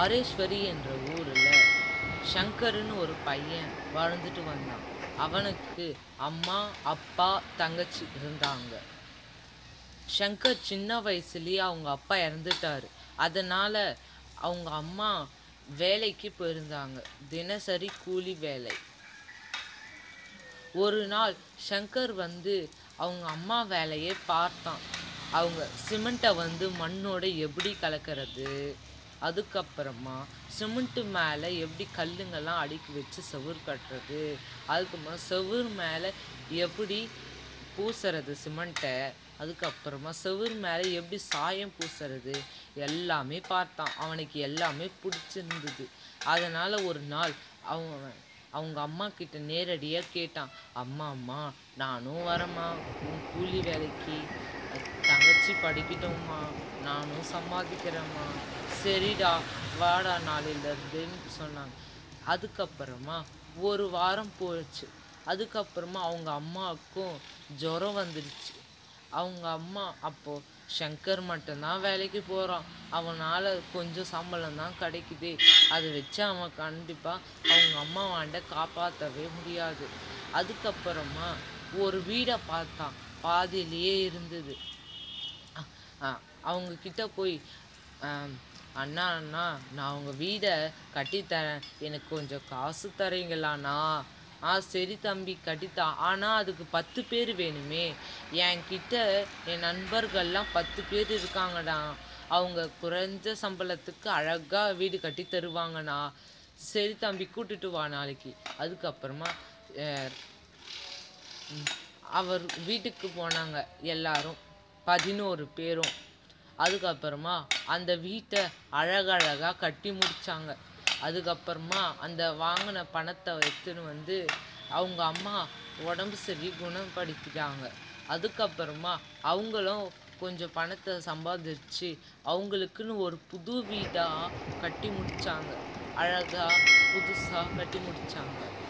ஆரேஸ்வரி என்ற ஊரில் சங்கர்னு ஒரு பையன் வாழ்ந்துட்டு வந்தான் அவனுக்கு அம்மா அப்பா தங்கச்சி இருந்தாங்க சங்கர் சின்ன வயசுலயே அவங்க அப்பா இறந்துட்டாரு அதனால அவங்க அம்மா வேலைக்கு போயிருந்தாங்க தினசரி கூலி வேலை ஒரு நாள் சங்கர் வந்து அவங்க அம்மா வேலையை பார்த்தான் அவங்க சிமெண்ட்டை வந்து மண்ணோட எப்படி கலக்கிறது அதுக்கப்புறமா சிமெண்ட்டு மேலே எப்படி கல்லுங்கெல்லாம் அடுக்கி வச்சு செவுர் கட்டுறது அதுக்கப்புறமா செவுர் மேலே எப்படி பூசுறது சிமெண்ட்டை அதுக்கப்புறமா செவுர் மேலே எப்படி சாயம் பூசுறது எல்லாமே பார்த்தான் அவனுக்கு எல்லாமே பிடிச்சிருந்தது அதனால் ஒரு நாள் அவன் அவங்க அம்மா கிட்ட நேரடியாக கேட்டான் அம்மா அம்மா நானும் வரேம்மா உன் கூலி வேலைக்கு தங்கச்சி படிக்கட்டும்மா நானும் சம்பாதிக்கிறேம்மா சரிடா வாடா நாளையிலேருந்துன்னு சொன்னாங்க அதுக்கப்புறமா ஒரு வாரம் போயிடுச்சு அதுக்கப்புறமா அவங்க அம்மாவுக்கும் ஜுரம் வந்துடுச்சு அவங்க அம்மா அப்போ சங்கர் மட்டும்தான் வேலைக்கு போகிறான் அவனால் கொஞ்சம் சம்பளம் தான் கிடைக்குது அதை வச்சு அவன் கண்டிப்பாக அவங்க அம்மாவாண்ட காப்பாற்றவே முடியாது அதுக்கப்புறமா ஒரு வீடை பார்த்தான் பாதியிலேயே இருந்தது அ- அ- அவங்க கிட்ட போய் ஆம், அண்ணா அண்ணா நான் உங்கள் வீடை கட்டித்தரேன் எனக்கு கொஞ்சம் காசு தரீங்களாண்ணா ஆ சரி தம்பி கட்டித்தா ஆனால் அதுக்கு பத்து பேர் வேணுமே என்கிட்ட என் நண்பர்கள்லாம் பத்து பேர் இருக்காங்கடா அவங்க குறைஞ்ச சம்பளத்துக்கு அழகாக வீடு கட்டி தருவாங்கண்ணா சரி தம்பி கூட்டிட்டு வா நாளைக்கு அதுக்கப்புறமா அஹ், ம், அவர் வீட்டுக்கு போனாங்க எல்லாரும் பதினோரு பேரும் அதுக்கப்புறமா அந்த வீட்டை அழகழகா கட்டி முடிச்சாங்க அதுக்கப்புறமா அந்த வாங்கின பணத்தை எடுத்துன்னு வந்து அவங்க அம்மா உடம்பு சரி குணப்படுத்திட்டாங்க அதுக்கப்புறமா அவங்களும் கொஞ்சம் பணத்தை சம்பாதிச்சு அவங்களுக்குன்னு ஒரு புது வீடாக கட்டி முடிச்சாங்க அழகா புதுசாக கட்டி முடிச்சாங்க